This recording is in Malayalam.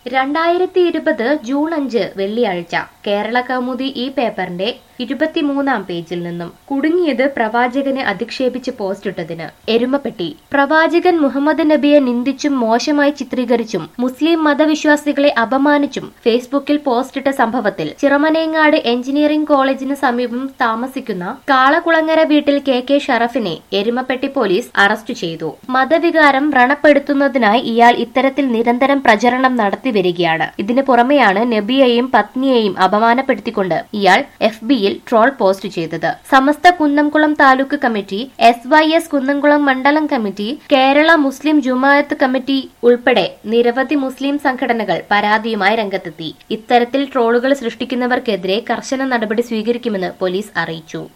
രണ്ടായിരത്തി ഇരുപത് ജൂൺ അഞ്ച് വെള്ളിയാഴ്ച കേരള കൗമുദി ഈ പേപ്പറിന്റെ ഇരുപത്തിമൂന്നാം പേജിൽ നിന്നും കുടുങ്ങിയത് പ്രവാചകനെ അധിക്ഷേപിച്ച് പോസ്റ്റിട്ടതിന് എരുമപ്പെട്ടി പ്രവാചകൻ മുഹമ്മദ് നബിയെ നിന്ദിച്ചും മോശമായി ചിത്രീകരിച്ചും മുസ്ലിം മതവിശ്വാസികളെ അപമാനിച്ചും ഫേസ്ബുക്കിൽ പോസ്റ്റിട്ട സംഭവത്തിൽ ചിറമനേങ്ങാട് എഞ്ചിനീയറിംഗ് കോളേജിന് സമീപം താമസിക്കുന്ന കാളകുളങ്ങര വീട്ടിൽ കെ കെ ഷറഫിനെ എരുമപ്പെട്ടി പോലീസ് അറസ്റ്റ് ചെയ്തു മതവികാരം വ്രണപ്പെടുത്തുന്നതിനായി ഇയാൾ ഇത്തരത്തിൽ നിരന്തരം പ്രചരണം നടത്തി വരികയാണ് ഇതിനു പുറമെയാണ് നബിയെയും പത്നിയെയും അപമാനപ്പെടുത്തിക്കൊണ്ട് ഇയാൾ എഫ് ബിയിൽ ട്രോൾ പോസ്റ്റ് ചെയ്തത് Samastha Kunnamkulam taluk committee S Y S Kunnamkulam മണ്ഡലം കമ്മിറ്റി കേരള മുസ്ലിം ജുമായത്ത് കമ്മിറ്റി ഉൾപ്പെടെ നിരവധി മുസ്ലിം സംഘടനകൾ പരാതിയുമായി രംഗത്തെത്തി ഇത്തരത്തിൽ ട്രോളുകൾ സൃഷ്ടിക്കുന്നവർക്കെതിരെ കർശന നടപടി സ്വീകരിക്കുമെന്ന് പോലീസ് അറിയിച്ചു